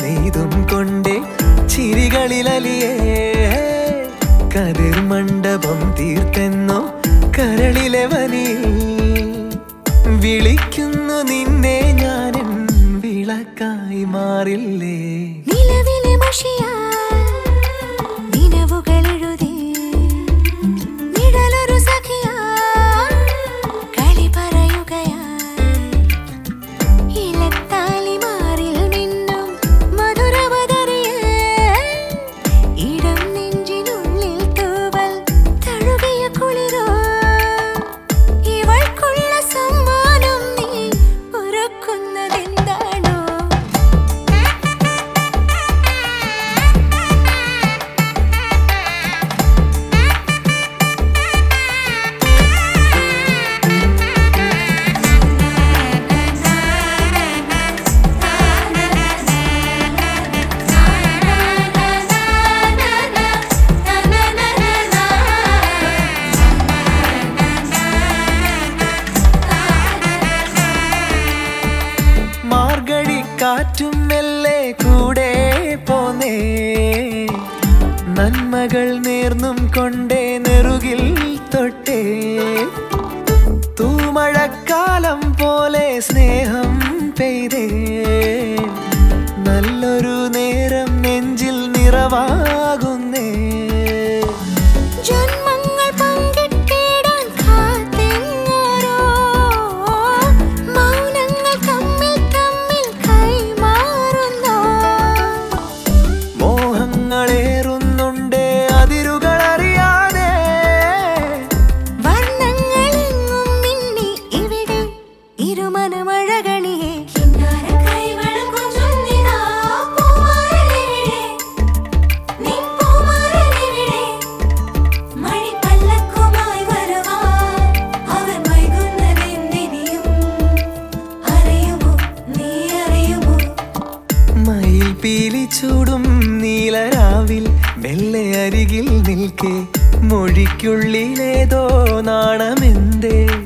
നെയ്തും കൊണ്ടേ ചിരികളിലലിയേ കതിർ മണ്ഡപം തീർത്തെന്നോ കരളിലെ വനിയിൽ വിളിക്കുന്നു നിന്നെ ഞാനെൻ വിളക്കായി മാറില്ലേ നിലവിലെ മഷിയാൽ നിലവുകളെഴുതി നിഴലൊരു സഖിയാൽ കളി പറയുകയായി ഇലത്താലി മാറിൽ നിന്നും മധുരമതറിയേ ഇടം നെഞ്ചിനുള്ളിൽ തൂവൽ തഴുകിയ കുളിരോ ഇവൾക്കുള്ള സമ്മാനം നീ ഒരുക്കുന്നതെന്താണോ മാർഗഴി കാറ്റും മെല്ലെ കൂടെ പോന്നേ നന്മകൾ നേർന്നും കൊണ്ടേ നെറുകിൽ തൊട്ടേ തൂമഴക്കാലം പോലെ സ്നേഹം പെയ്തേ നല്ലൊരു നേരം നെഞ്ചിൽ നിറവാകുന്നേ ജന്മങ്ങൾ പങ്കിട്ടിടാൻ കാത്തിങ്ങാരോ മൗനങ്ങൾ തമ്മിൽ തമ്മിൽ കൈമാറുന്നോ മോഹങ്ങളേറുന്നുണ്ടേ അതിരുകൾ അറിയാതെ വർണ്ണങ്ങളെങ്ങും മിന്നി ഇവിടെ ഇരുമനമഴകണിയേ മണിപ്പല്ലക്കുമായി വരുവാൻ അവർ വൈകുന്നതെന്തിനിയും അറിയുമോ നീ അറിയുമോ മയിൽ പീലി ചൂടും നീലരാവിൽ മെല്ലെ അരികിൽ നിൽക്കെ മൊഴിക്കുള്ളിലേതോ നാണമെന്തേ